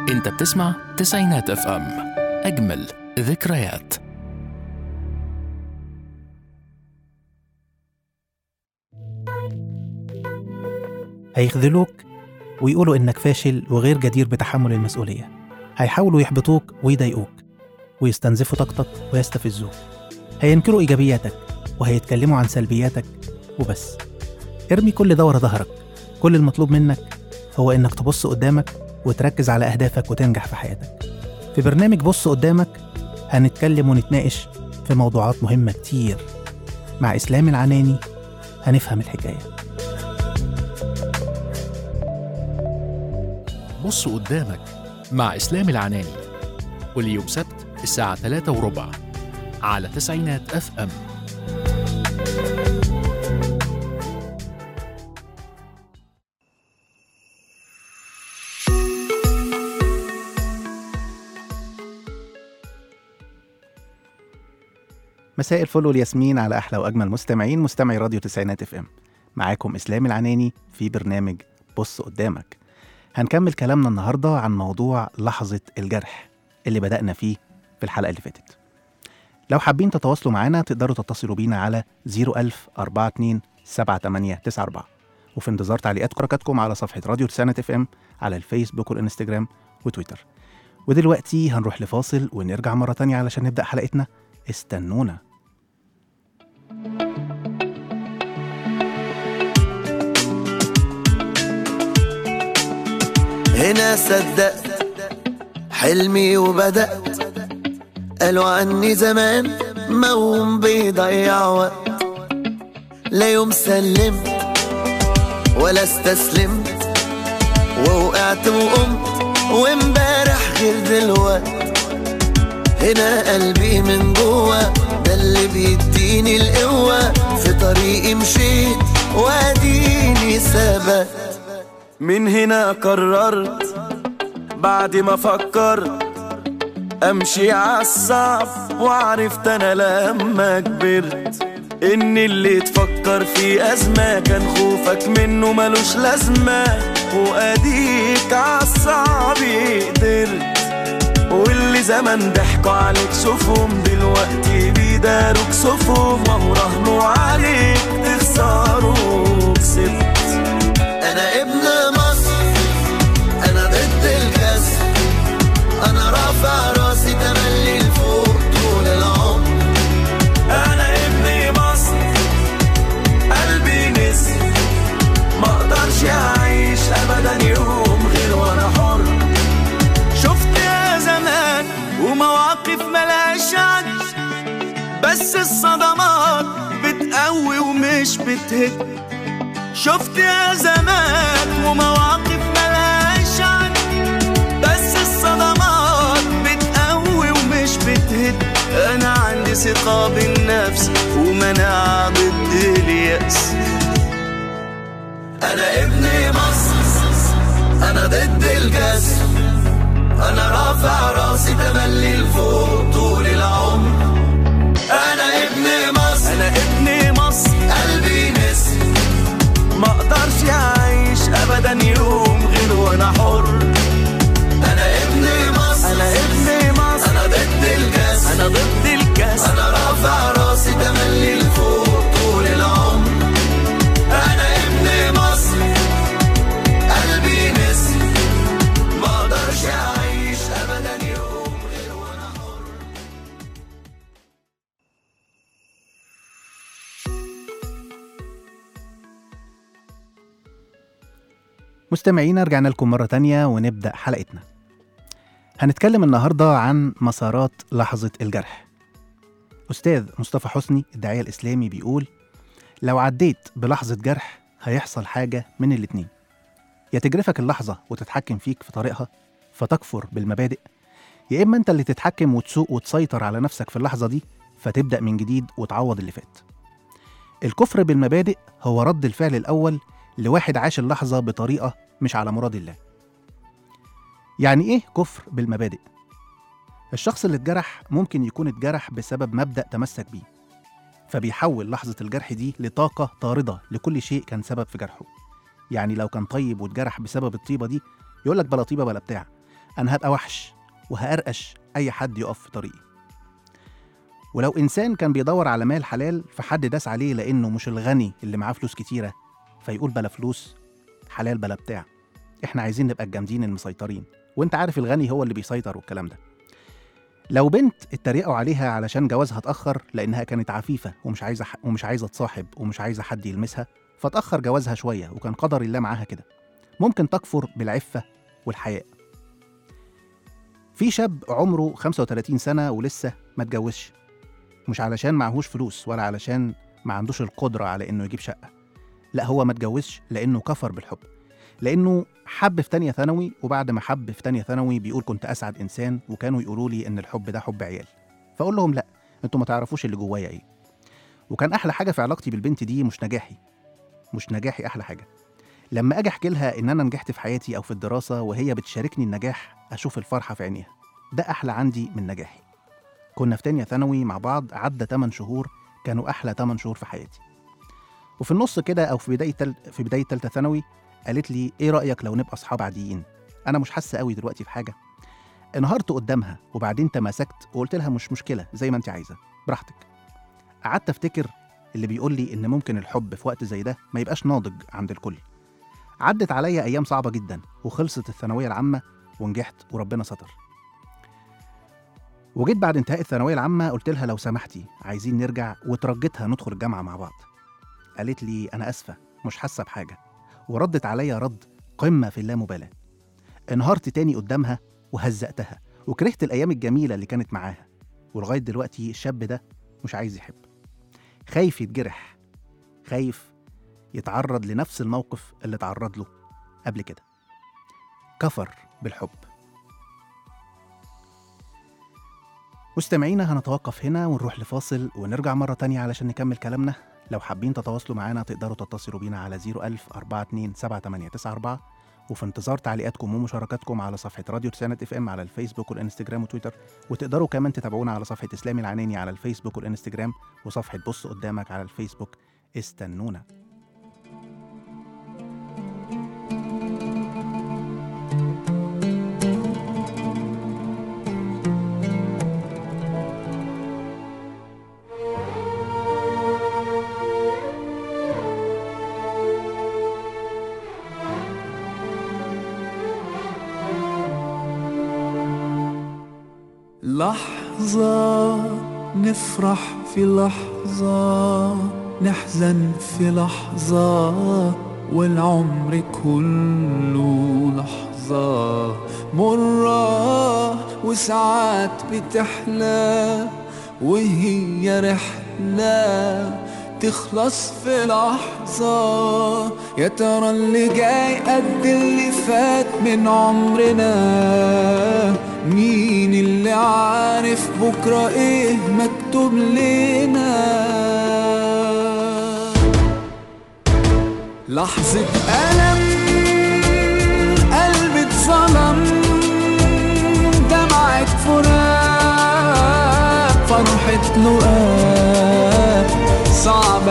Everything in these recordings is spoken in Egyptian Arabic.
انت بتسمع تسعينات اف ام اجمل ذكريات هيخذلوك ويقولوا إنك فاشل وغير جدير بتحمل المسؤولية هيحاولوا يحبطوك ويضايقوك ويستنزفوا طاقتك ويستفزوك هينكروا إيجابياتك وهيتكلموا عن سلبياتك وبس ارمي كل ده ورا ظهرك كل المطلوب منك هو إنك تبص قدامك وتركز على أهدافك وتنجح في حياتك في برنامج بص قدامك هنتكلم ونتناقش في موضوعات مهمة كتير مع إسلام العناني هنفهم الحكايه بص قدامك مع اسلام العناني كل يوم سبت الساعة 3 وربع على تسعينات اف ام مساء الفل والياسمين على احلى واجمل مستمعين مستمعي راديو تسعينات اف ام معاكم اسلام العناني في برنامج بص قدامك هنكمل كلامنا النهارده عن موضوع لحظه الجرح اللي بدانا فيه في الحلقه اللي فاتت لو حابين تتواصلوا معانا تقدروا تتصلوا بينا على 01000 42 7894 وفي انتظار تعليقات وحركاتكم على صفحه راديو تسعينات اف ام على الفيسبوك والانستجرام وتويتر ودلوقتي هنروح لفاصل ونرجع مره تانية علشان نبدا حلقتنا استنونا هنا صدقت حلمي وبدأت قالوا عني زمان موهوم بيضيع وقت لا يوم سلمت ولا استسلمت ووقعت وقمت وامبارح غير دلوقت هنا قلبي من جوا ده اللي بيديني القوة في طريقي مشيت واديني ثبت من هنا قررت بعد ما فكرت امشي عالصعب وعرفت انا لما كبرت ان اللي تفكر في ازمة كان خوفك منه ملوش لازمة واديك عالصعب قدرت واللي زمان ضحكوا عليك شوفهم دلوقتي بيداروك صفهم وهو راهنوا عليك تخسروا كسبت انا ابن مصر انا ضد الكسر انا رافع راسي تملي لفوق طول العمر انا ابن مصر قلبي نسر ما اقدرش اعيش ابدا يوم غير وانا حر شفت يا زمان ومواقف ملهاش عد بس الصدمات بتقوي ومش بتهد شفت يا زمان ومواقف ملهاش عد بس الصدمات بتقوي ومش بتهد انا عندي ثقة بالنفس ومناعة ضد اليأس انا ابن مصر انا ضد الكسر انا رافع راسي تملي لفوق طول العمر انا ابن مصر انا ابن مصر قلبي نسر ما اقدرش اعيش ابدا يوم غير وانا حر انا ابن مصر انا ابن مصر انا ضد الكاس انا ضد الكاس انا رافع راسي تملي لفوق طول العمر انا ابن مصر قلبي نسر ما اقدرش اعيش ابدا يوم غير وانا حر مستمعينا رجعنا لكم مرة تانية ونبدأ حلقتنا هنتكلم النهاردة عن مسارات لحظة الجرح أستاذ مصطفى حسني الداعية الإسلامي بيقول لو عديت بلحظة جرح هيحصل حاجة من الاتنين يا تجرفك اللحظة وتتحكم فيك في طريقها فتكفر بالمبادئ يا إما أنت اللي تتحكم وتسوق وتسيطر على نفسك في اللحظة دي فتبدأ من جديد وتعوض اللي فات الكفر بالمبادئ هو رد الفعل الأول لواحد عاش اللحظة بطريقة مش على مراد الله يعني إيه كفر بالمبادئ؟ الشخص اللي اتجرح ممكن يكون اتجرح بسبب مبدأ تمسك بيه فبيحول لحظة الجرح دي لطاقة طاردة لكل شيء كان سبب في جرحه يعني لو كان طيب واتجرح بسبب الطيبة دي يقولك بلا طيبة بلا بتاع أنا هبقى وحش وهقرقش أي حد يقف في طريقي ولو إنسان كان بيدور على مال حلال فحد داس عليه لأنه مش الغني اللي معاه فلوس كتيرة فيقول بلا فلوس حلال بلا بتاع إحنا عايزين نبقى الجامدين المسيطرين وإنت عارف الغني هو اللي بيسيطر والكلام ده لو بنت اتريقوا عليها علشان جوازها اتأخر لأنها كانت عفيفة ومش عايزة ح... ومش عايزة تصاحب ومش عايزة حد يلمسها فتأخر جوازها شوية وكان قدر الله معاها كده ممكن تكفر بالعفة والحياء في شاب عمره 35 سنة ولسه ما اتجوزش مش علشان معهوش فلوس ولا علشان ما عندوش القدرة على إنه يجيب شقة لا هو ما اتجوزش لأنه كفر بالحب لأنه حب في تانية ثانوي وبعد ما حب في تانية ثانوي بيقول كنت أسعد إنسان وكانوا يقولوا لي إن الحب ده حب عيال فأقول لهم لا أنتوا ما تعرفوش اللي جوايا إيه وكان أحلى حاجة في علاقتي بالبنت دي مش نجاحي مش نجاحي أحلى حاجة لما أجي أحكي لها إن أنا نجحت في حياتي أو في الدراسة وهي بتشاركني النجاح أشوف الفرحة في عينيها ده أحلى عندي من نجاحي كنا في تانية ثانوي مع بعض عدى 8 شهور كانوا أحلى 8 شهور في حياتي وفي النص كده أو في بداية تل... في بداية تالتة ثانوي قالت لي إيه رأيك لو نبقى أصحاب عاديين أنا مش حاسة قوي دلوقتي في حاجة انهارت قدامها وبعدين تماسكت وقلت لها مش مشكلة زي ما أنت عايزة براحتك قعدت أفتكر اللي بيقول لي إن ممكن الحب في وقت زي ده ما يبقاش ناضج عند الكل عدت عليا أيام صعبة جدا وخلصت الثانوية العامة ونجحت وربنا ستر وجيت بعد انتهاء الثانوية العامة قلت لها لو سمحتي عايزين نرجع وترجتها ندخل الجامعة مع بعض قالت لي أنا آسفة مش حاسة بحاجة وردت عليا رد قمة في اللامبالاة انهارت تاني قدامها وهزقتها وكرهت الأيام الجميلة اللي كانت معاها ولغاية دلوقتي الشاب ده مش عايز يحب خايف يتجرح خايف يتعرض لنفس الموقف اللي تعرض له قبل كده كفر بالحب مستمعينا هنتوقف هنا ونروح لفاصل ونرجع مرة تانية علشان نكمل كلامنا لو حابين تتواصلوا معانا تقدروا تتصلوا بينا على 01000 42 7894 وفي انتظار تعليقاتكم ومشاركاتكم على صفحة راديو تسانة اف ام على الفيسبوك والانستجرام وتويتر وتقدروا كمان تتابعونا على صفحة اسلامي العناني على الفيسبوك والانستجرام وصفحة بص قدامك على الفيسبوك استنونا لحظة نفرح في لحظة نحزن في لحظة والعمر كله لحظة مرة وساعات بتحلى وهي رحلة تخلص في لحظة يا ترى اللي جاي قد اللي فات من عمرنا مين اللي عارف بكرة ايه مكتوب لنا لحظة ألم قلبي اتظلم دمعة فراق فرحة لقاء صعبة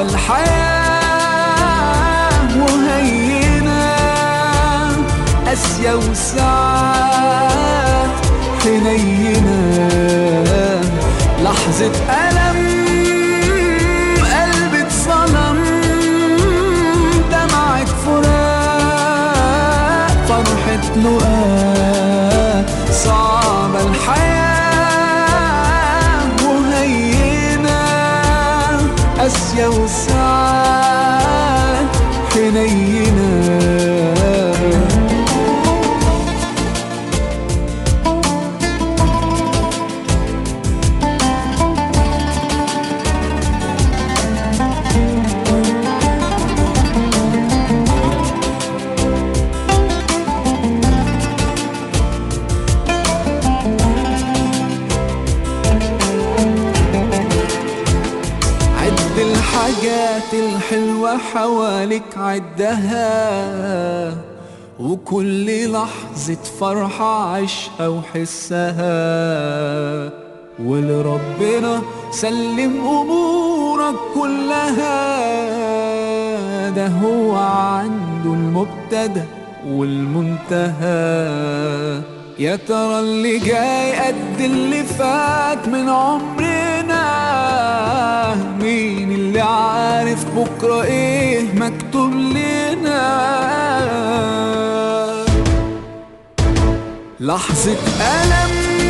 الحياة وهينة قاسية وساعات حنينة لحظة ألم قلبي اتظلم دمعة فراق فرحة لقاء صعبة الحياة وهينة قاسية وساعات حنينة عد الحاجات الحلوة حواليك عدها وكل لحظة فرحة عيشها وحسها ولربنا سلم أمورك كلها ده هو عنده المبتدأ والمنتهى يا ترى اللي جاي قد اللي فات من عمرنا مين اللي عارف بكرة ايه مكتوب لنا لحظة ألم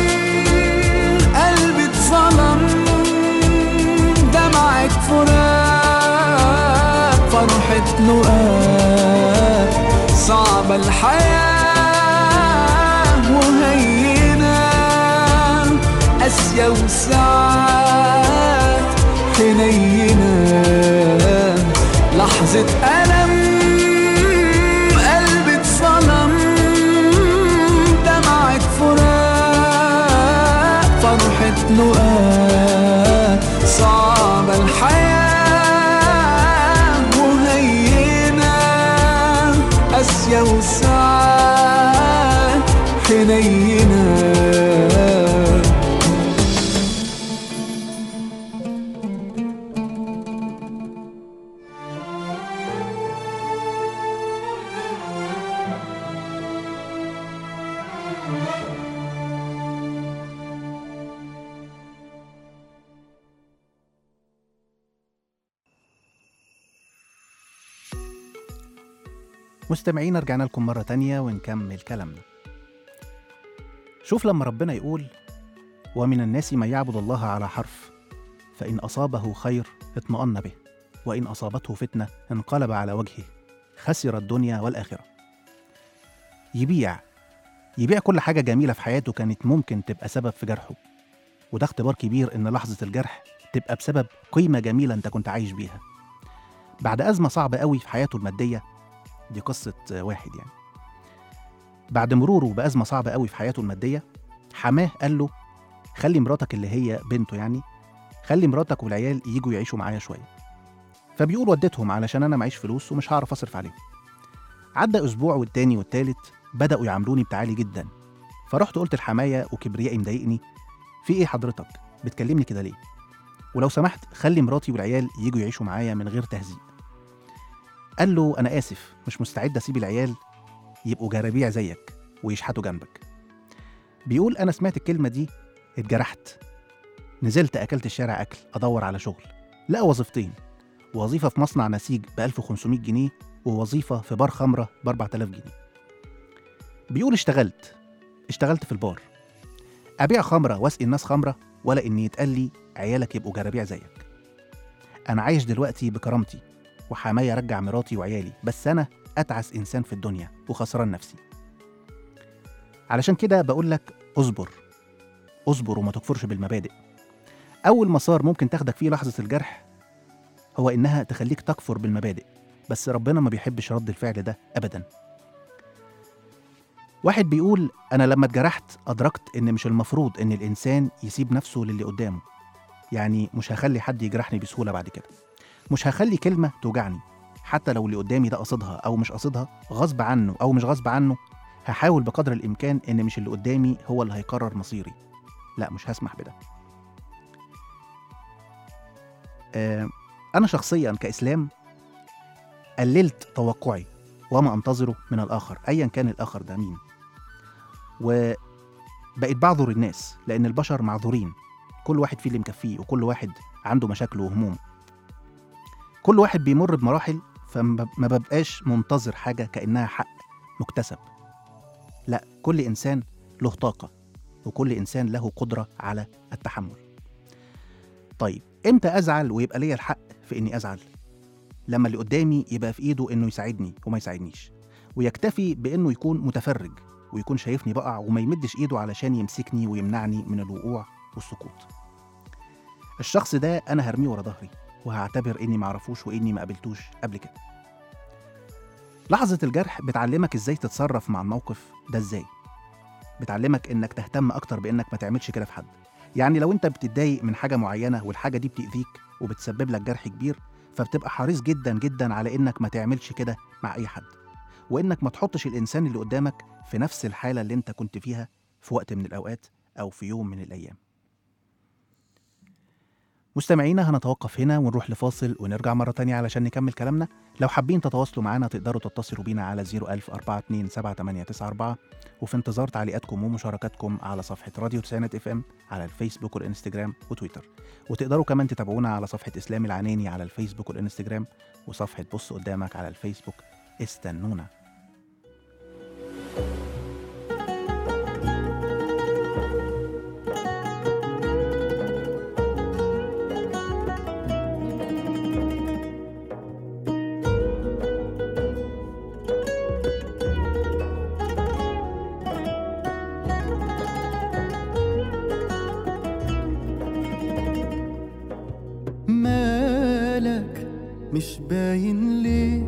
قلبي اتظلم دمعة فراق فرحة لقاء صعبة الحياة وهينة قاسية وساعات حنينة لحظة ألم قلبي اتظلم دمعة فراق فرحة لقاء صعبة الحياة وهينة قاسية وساعات حنينة مستمعين رجعنا لكم مرة تانية ونكمل كلامنا شوف لما ربنا يقول ومن الناس من يعبد الله على حرف فإن أصابه خير اطمأن به وإن أصابته فتنة انقلب على وجهه خسر الدنيا والآخرة يبيع يبيع كل حاجة جميلة في حياته كانت ممكن تبقى سبب في جرحه وده اختبار كبير إن لحظة الجرح تبقى بسبب قيمة جميلة أنت كنت عايش بيها بعد أزمة صعبة قوي في حياته المادية دي قصة واحد يعني بعد مروره بأزمة صعبة قوي في حياته المادية حماه قال له خلي مراتك اللي هي بنته يعني خلي مراتك والعيال يجوا يعيشوا معايا شوية فبيقول وديتهم علشان أنا معيش فلوس ومش هعرف أصرف عليهم عدى أسبوع والتاني والتالت بدأوا يعاملوني بتعالي جدا فرحت قلت لحماية وكبريائي مضايقني في إيه حضرتك بتكلمني كده ليه ولو سمحت خلي مراتي والعيال يجوا يعيشوا معايا من غير تهزيق قال له أنا آسف مش مستعد أسيب العيال يبقوا جرابيع زيك ويشحتوا جنبك بيقول أنا سمعت الكلمة دي اتجرحت نزلت أكلت الشارع أكل أدور على شغل لقى وظيفتين وظيفة في مصنع نسيج ب 1500 جنيه ووظيفة في بار خمرة ب 4000 جنيه بيقول اشتغلت اشتغلت في البار أبيع خمرة وأسقي الناس خمرة ولا إن يتقال لي عيالك يبقوا جرابيع زيك أنا عايش دلوقتي بكرامتي وحماية رجع مراتي وعيالي بس أنا أتعس إنسان في الدنيا وخسران نفسي علشان كده بقول لك اصبر اصبر وما تكفرش بالمبادئ أول مسار ممكن تاخدك فيه لحظة الجرح هو إنها تخليك تكفر بالمبادئ بس ربنا ما بيحبش رد الفعل ده أبدا واحد بيقول أنا لما اتجرحت أدركت إن مش المفروض إن الإنسان يسيب نفسه للي قدامه يعني مش هخلي حد يجرحني بسهولة بعد كده مش هخلي كلمة توجعني حتى لو اللي قدامي ده قصدها أو مش قصدها غصب عنه أو مش غصب عنه هحاول بقدر الإمكان إن مش اللي قدامي هو اللي هيقرر مصيري لا مش هسمح بده آه، أنا شخصيا كإسلام قللت توقعي وما أنتظره من الآخر أيا كان الآخر ده مين وبقيت بعذر الناس لأن البشر معذورين كل واحد فيه اللي مكفيه وكل واحد عنده مشاكل وهموم كل واحد بيمر بمراحل فما ما ببقاش منتظر حاجة كأنها حق مكتسب لا كل إنسان له طاقة وكل إنسان له قدرة على التحمل طيب إمتى أزعل ويبقى ليا الحق في إني أزعل لما اللي قدامي يبقى في إيده إنه يساعدني وما يساعدنيش ويكتفي بإنه يكون متفرج ويكون شايفني بقع وما يمدش إيده علشان يمسكني ويمنعني من الوقوع والسقوط الشخص ده أنا هرميه ورا ظهري وهعتبر إني معرفوش وإني ما قابلتوش قبل كده لحظة الجرح بتعلمك إزاي تتصرف مع الموقف ده إزاي بتعلمك إنك تهتم أكتر بإنك ما تعملش كده في حد يعني لو أنت بتتضايق من حاجة معينة والحاجة دي بتأذيك وبتسبب لك جرح كبير فبتبقى حريص جدا جدا على إنك ما تعملش كده مع أي حد وإنك ما تحطش الإنسان اللي قدامك في نفس الحالة اللي أنت كنت فيها في وقت من الأوقات أو في يوم من الأيام مستمعينا هنتوقف هنا ونروح لفاصل ونرجع مرة تانية علشان نكمل كلامنا لو حابين تتواصلوا معنا تقدروا تتصلوا بينا على 010427894 وفي انتظار تعليقاتكم ومشاركاتكم على صفحة راديو تسعينات اف ام على الفيسبوك والانستجرام وتويتر وتقدروا كمان تتابعونا على صفحة إسلام العناني على الفيسبوك والانستجرام وصفحة بص قدامك على الفيسبوك استنونا مالك مش باين ليه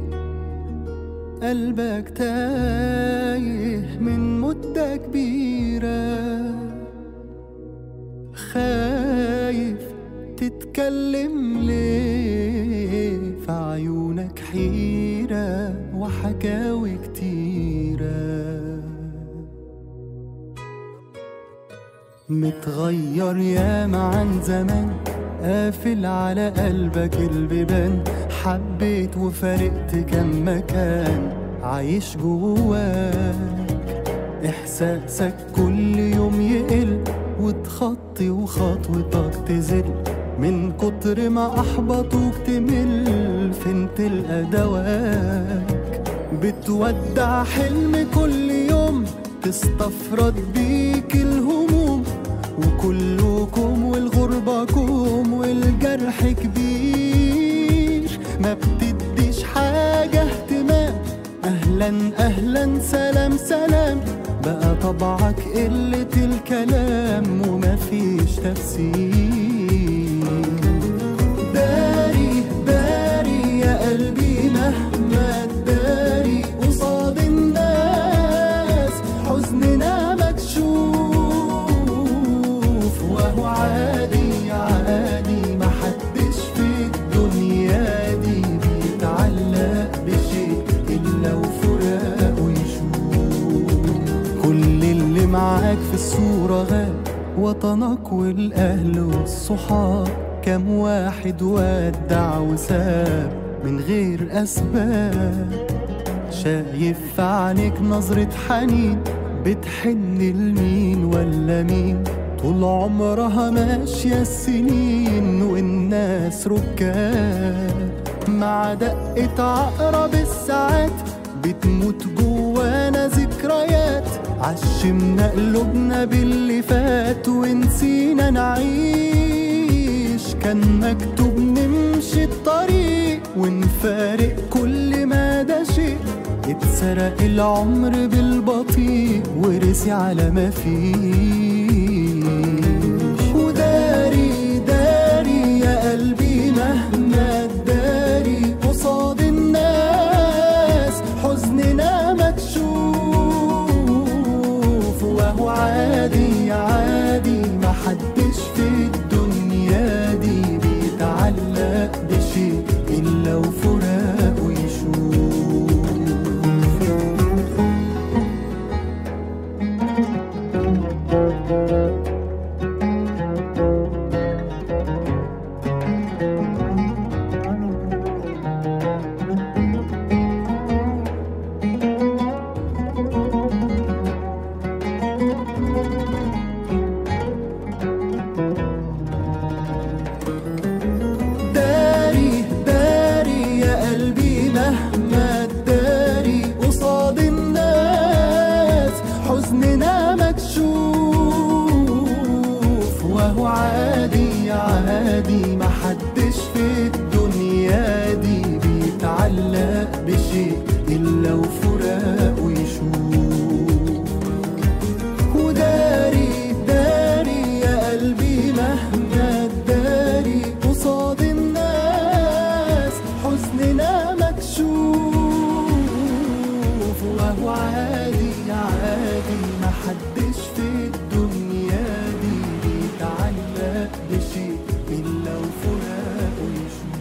قلبك تايه من مدة كبيرة خايف تتكلم ليه في عيونك حيرة وحكاوي كتيرة متغير ياما عن زمان قافل على قلبك البيبان حبيت وفارقت كم مكان عايش جواك إحساسك كل يوم يقل وتخطي وخطوتك تزل من كتر ما أحبطوك تمل فين تلقى دواك بتودع حلم كل يوم تستفرد بيك الهموم وكلكم والغربة كوم والجرح كبير ما بتديش حاجة اهتمام أهلا أهلا سلام سلام بقى طبعك قلة الكلام ومفيش تفسير داري داري يا قلبي مهما تداري قصاد الناس حزننا مكشوف وهو عادي عادي محدش في الدنيا دي بيتعلق بشيء إلا وفراقه يشوف كل اللي معاك في الصورة غاب وطنك والأهل والصحاب كم واحد ودع وساب من غير أسباب شايف في عينيك نظرة حنين بتحن لمين ولا مين طول عمرها ماشية السنين والناس ركاب مع دقة عقرب الساعات بتموت جوانا ذكريات عشمنا قلوبنا باللي فات ونسينا نعيش كان مكتوب نمشي الطريق ونفارق كل ما ده شيء اتسرق العمر بالبطيء ورسي على ما فيش وداري داري يا قلبي مهما تداري قصاد الناس حزننا مكشوف وهو عادي عادي محدش في الدنيا دي بيتعلق بشيء إلا وفراقه يشوف داري داري يا قلبي مهما تداري قصاد الناس حزننا مكشوف وهو عادي عادي محدش في الدنيا دي بيتعلق بشيء إلا وفراقه يشوف وداري داري يا قلبي مهما تداري قصاد الناس حزننا مكشوف وهو عادي عادي محدش في الدنيا دي بيتعلق بشيء إلا وفراقه يشوف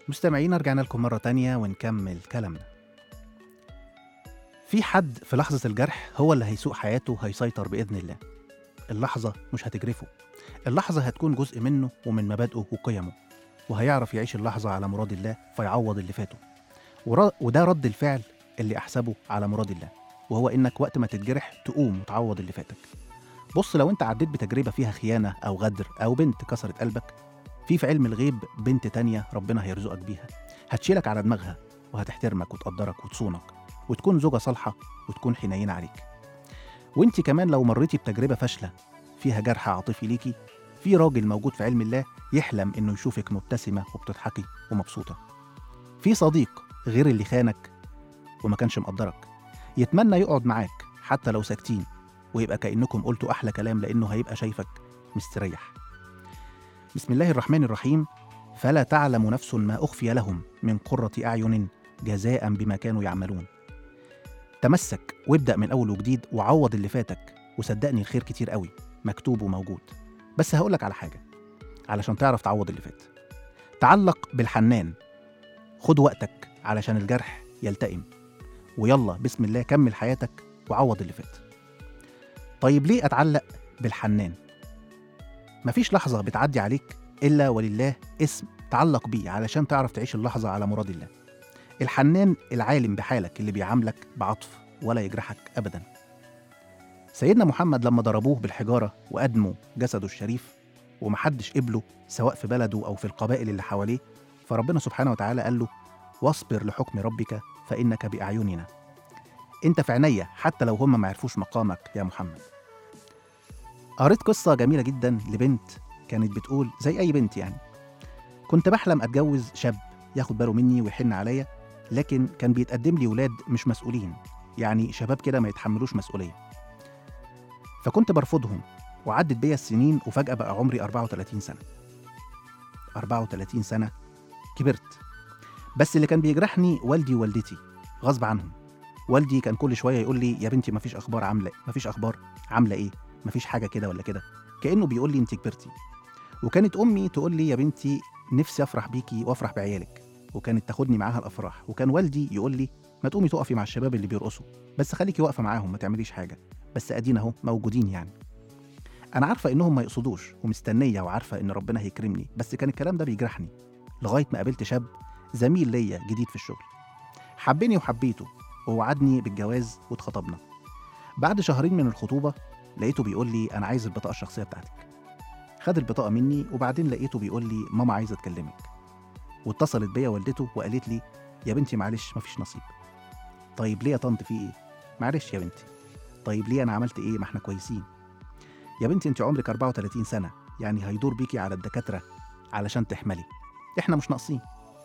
مستمعين رجعنا لكم مرة تانية ونكمل كلامنا في حد في لحظة الجرح هو اللي هيسوق حياته هيسيطر بإذن الله اللحظة مش هتجرفه اللحظة هتكون جزء منه ومن مبادئه وقيمه وهيعرف يعيش اللحظة على مراد الله فيعوض اللي فاته ورا- وده رد الفعل اللي أحسبه على مراد الله وهو إنك وقت ما تتجرح تقوم وتعوض اللي فاتك بص لو أنت عديت بتجربة فيها خيانة أو غدر أو بنت كسرت قلبك في في علم الغيب بنت تانية ربنا هيرزقك بيها هتشيلك على دماغها وهتحترمك وتقدرك وتصونك وتكون زوجة صالحة وتكون حنينة عليك وانت كمان لو مريتي بتجربة فاشلة فيها جرح عاطفي ليكي في راجل موجود في علم الله يحلم انه يشوفك مبتسمة وبتضحكي ومبسوطة في صديق غير اللي خانك وما كانش مقدرك يتمنى يقعد معاك حتى لو ساكتين ويبقى كأنكم قلتوا أحلى كلام لأنه هيبقى شايفك مستريح بسم الله الرحمن الرحيم فلا تعلم نفس ما أخفي لهم من قرة أعين جزاء بما كانوا يعملون تمسك وابدأ من أول وجديد وعوض اللي فاتك وصدقني الخير كتير قوي مكتوب وموجود بس هقولك على حاجة علشان تعرف تعوض اللي فات تعلق بالحنان خد وقتك علشان الجرح يلتئم ويلا بسم الله كمل حياتك وعوض اللي فات طيب ليه أتعلق بالحنان مفيش لحظة بتعدي عليك إلا ولله اسم تعلق بيه علشان تعرف تعيش اللحظة على مراد الله الحنان العالم بحالك اللي بيعاملك بعطف ولا يجرحك أبدا سيدنا محمد لما ضربوه بالحجارة وأدموا جسده الشريف ومحدش قبله سواء في بلده أو في القبائل اللي حواليه فربنا سبحانه وتعالى قال له واصبر لحكم ربك فإنك بأعيننا أنت في عينيا حتى لو هم ما عرفوش مقامك يا محمد قريت قصة جميلة جدا لبنت كانت بتقول زي أي بنت يعني كنت بحلم أتجوز شاب ياخد باله مني ويحن عليا لكن كان بيتقدم لي ولاد مش مسؤولين يعني شباب كده ما يتحملوش مسؤولية فكنت برفضهم وعدت بيا السنين وفجأة بقى عمري 34 سنة 34 سنة كبرت بس اللي كان بيجرحني والدي ووالدتي غصب عنهم والدي كان كل شوية يقول لي يا بنتي مفيش أخبار عاملة مفيش أخبار عاملة إيه مفيش حاجة كده ولا كده كأنه بيقول لي أنت كبرتي وكانت أمي تقول لي يا بنتي نفسي أفرح بيكي وأفرح بعيالك وكانت تاخدني معاها الأفراح وكان والدي يقول لي ما تقومي تقفي مع الشباب اللي بيرقصوا بس خليكي واقفة معاهم ما تعمليش حاجة بس أدينا أهو موجودين يعني أنا عارفة إنهم ما يقصدوش ومستنية وعارفة إن ربنا هيكرمني بس كان الكلام ده بيجرحني لغاية ما قابلت شاب زميل ليا جديد في الشغل حبني وحبيته ووعدني بالجواز واتخطبنا بعد شهرين من الخطوبة لقيته بيقول لي أنا عايز البطاقة الشخصية بتاعتك خد البطاقة مني وبعدين لقيته بيقول لي ماما عايزة تكلمك واتصلت بيا والدته وقالت لي يا بنتي معلش مفيش نصيب طيب ليه يا طنط في ايه معلش يا بنتي طيب ليه انا عملت ايه ما احنا كويسين يا بنتي انت عمرك 34 سنة يعني هيدور بيكي على الدكاترة علشان تحملي احنا مش ناقصين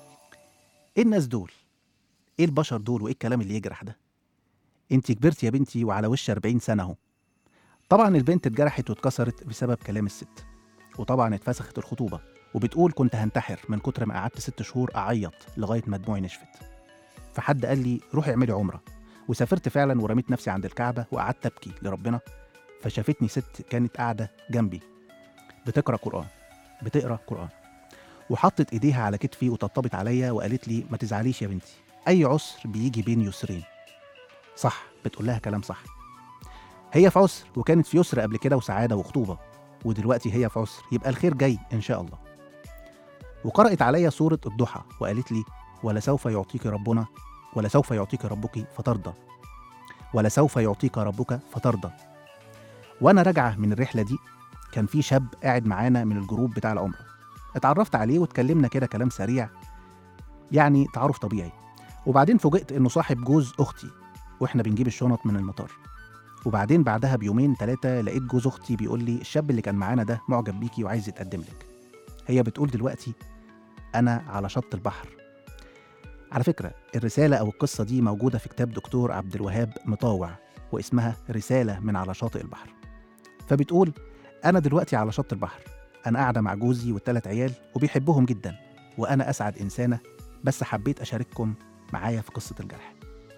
ايه الناس دول ايه البشر دول وايه الكلام اللي يجرح ده انت كبرتي يا بنتي وعلى وش 40 سنة اهو طبعا البنت اتجرحت واتكسرت بسبب كلام الست وطبعا اتفسخت الخطوبة وبتقول كنت هنتحر من كتر ما قعدت ست شهور أعيط لغاية ما دموعي نشفت فحد قال لي روحي اعملي عمرة وسافرت فعلا ورميت نفسي عند الكعبة وقعدت أبكي لربنا فشافتني ست كانت قاعدة جنبي بتقرأ قرآن بتقرأ قرآن وحطت إيديها على كتفي وطبطبت عليا وقالت لي ما تزعليش يا بنتي أي عسر بيجي بين يسرين صح بتقول لها كلام صح هي في عسر وكانت في يسر قبل كده وسعادة وخطوبة ودلوقتي هي في عسر يبقى الخير جاي إن شاء الله وقرأت عليا سورة الضحى وقالت لي ولسوف يعطيك ربنا ولسوف يعطيك ربك فترضى ولسوف يعطيك ربك فترضى وأنا راجعة من الرحلة دي كان في شاب قاعد معانا من الجروب بتاع العمرة اتعرفت عليه واتكلمنا كده كلام سريع يعني تعارف طبيعي وبعدين فوجئت انه صاحب جوز اختي واحنا بنجيب الشنط من المطار وبعدين بعدها بيومين ثلاثة لقيت جوز أختي بيقول لي الشاب اللي كان معانا ده معجب بيكي وعايز يتقدم لك هي بتقول دلوقتي أنا على شط البحر على فكرة الرسالة أو القصة دي موجودة في كتاب دكتور عبد الوهاب مطاوع واسمها رسالة من على شاطئ البحر فبتقول أنا دلوقتي على شط البحر أنا قاعدة مع جوزي والتلات عيال وبيحبهم جدا وأنا أسعد إنسانة بس حبيت أشارككم معايا في قصة الجرح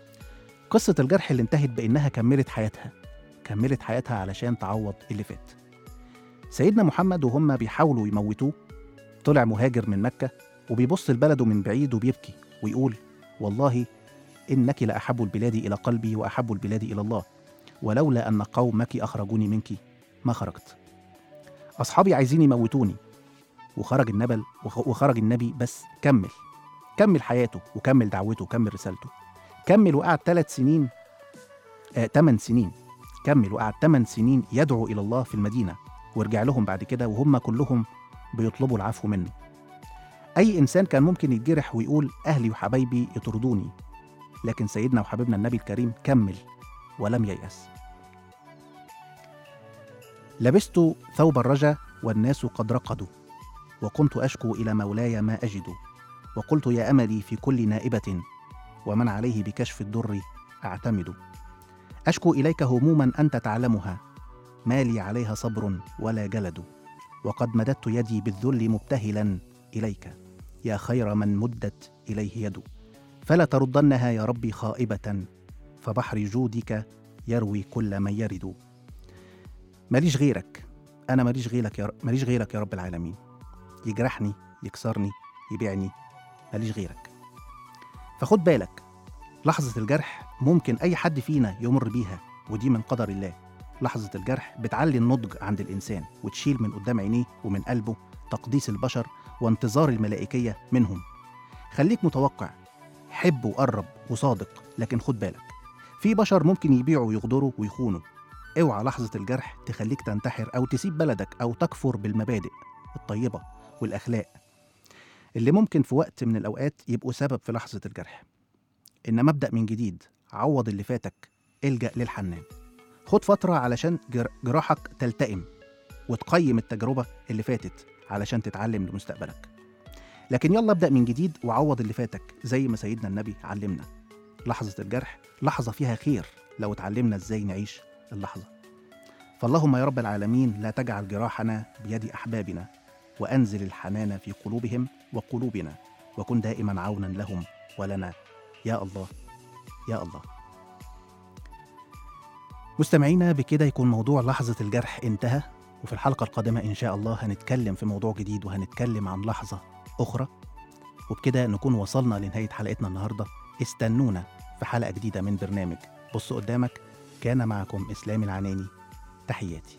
قصة الجرح اللي انتهت بإنها كملت حياتها كملت حياتها علشان تعوض اللي فات سيدنا محمد وهم بيحاولوا يموتوه طلع مهاجر من مكة وبيبص لبلده من بعيد وبيبكي ويقول والله إنك لأحب البلاد إلى قلبي وأحب البلاد إلى الله ولولا أن قومك أخرجوني منك ما خرجت أصحابي عايزين يموتوني وخرج النبل وخ- وخرج النبي بس كمل كمل حياته وكمل دعوته وكمل رسالته كمل وقعد ثلاث سنين آه، ثمان سنين كمل وقعد ثمان سنين يدعو إلى الله في المدينة ورجع لهم بعد كده وهم كلهم بيطلبوا العفو منه أي إنسان كان ممكن يتجرح ويقول أهلي وحبايبي يطردوني لكن سيدنا وحبيبنا النبي الكريم كمل ولم ييأس لبست ثوب الرجا والناس قد رقدوا وكنت أشكو إلى مولاي ما أجد وقلت يا أملي في كل نائبة ومن عليه بكشف الضر أعتمد أشكو إليك هموما أنت تعلمها ما لي عليها صبر ولا جلد وقد مددت يدي بالذل مبتهلا إليك يا خير من مدت إليه يد فلا تردنها يا ربي خائبة فبحر جودك يروي كل من يرد ماليش غيرك أنا ماليش غيرك يا ماليش غيرك يا رب العالمين يجرحني يكسرني يبيعني ماليش غيرك فخد بالك لحظة الجرح ممكن أي حد فينا يمر بيها ودي من قدر الله لحظة الجرح بتعلي النضج عند الإنسان وتشيل من قدام عينيه ومن قلبه تقديس البشر وانتظار الملائكية منهم خليك متوقع حب وقرب وصادق لكن خد بالك في بشر ممكن يبيعوا ويغدروا ويخونوا اوعى لحظة الجرح تخليك تنتحر أو تسيب بلدك أو تكفر بالمبادئ الطيبة والأخلاق اللي ممكن في وقت من الأوقات يبقوا سبب في لحظة الجرح إنما ابدأ من جديد عوض اللي فاتك الجأ للحنان خد فترة علشان جر- جراحك تلتئم وتقيم التجربة اللي فاتت علشان تتعلم لمستقبلك لكن يلا ابدأ من جديد وعوض اللي فاتك زي ما سيدنا النبي علمنا لحظة الجرح لحظة فيها خير لو اتعلمنا ازاي نعيش اللحظة فاللهم يا رب العالمين لا تجعل جراحنا بيد أحبابنا وأنزل الحنان في قلوبهم وقلوبنا وكن دائما عونا لهم ولنا يا الله يا الله مستمعينا بكده يكون موضوع لحظة الجرح انتهى وفي الحلقة القادمة إن شاء الله هنتكلم في موضوع جديد وهنتكلم عن لحظة أخرى وبكده نكون وصلنا لنهاية حلقتنا النهاردة استنونا في حلقة جديدة من برنامج بص قدامك كان معكم إسلام العناني تحياتي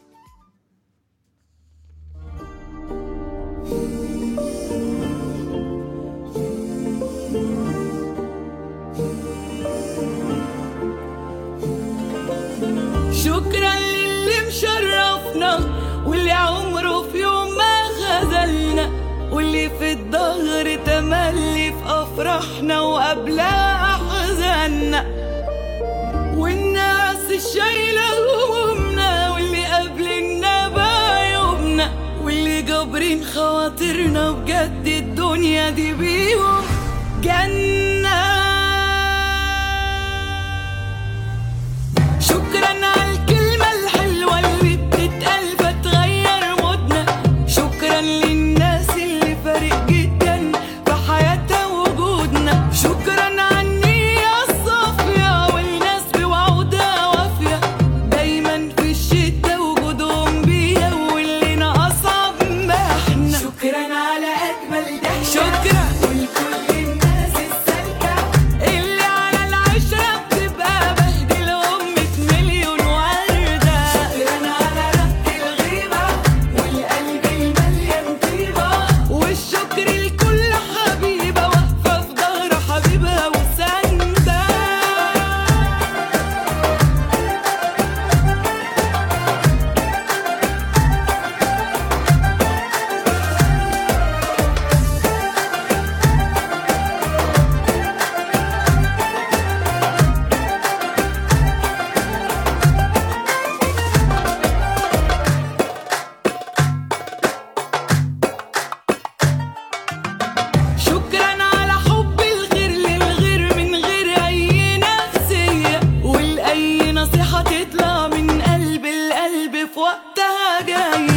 شكرا للي مشرفنا واللي عمره في يوم ما خذلنا واللي في الظهر تملي في افراحنا وقبلها احزاننا والناس الشايله همومنا واللي قابلنا بعيوبنا واللي جابرين خواطرنا بجد الدنيا دي بيهم جنه شكرا على الكلمة الحلوة اللي بتتقال فتغير مودنا شكرا للناس اللي فارق جدا في حياتها وجودنا شكرا على النية الصافية والناس بوعودها وافية دايما في الشتا وجودهم بيها واللي ناقصها بمحنا شكرا على أجمل ضحكة شكرا ولكل الناس السالكة اللي على العشرة بتبقى بهدلهم مية مليون وردة شكرا على ربط الغيبة والقلب المليان طيبة والشكر لكل حبيبة واقفة في ظهر حبيبها وساندة شكرا على حب الغير للغير من غير اي نفسية والاي نصيحة تطلع من قلب القلب في وقتها جاية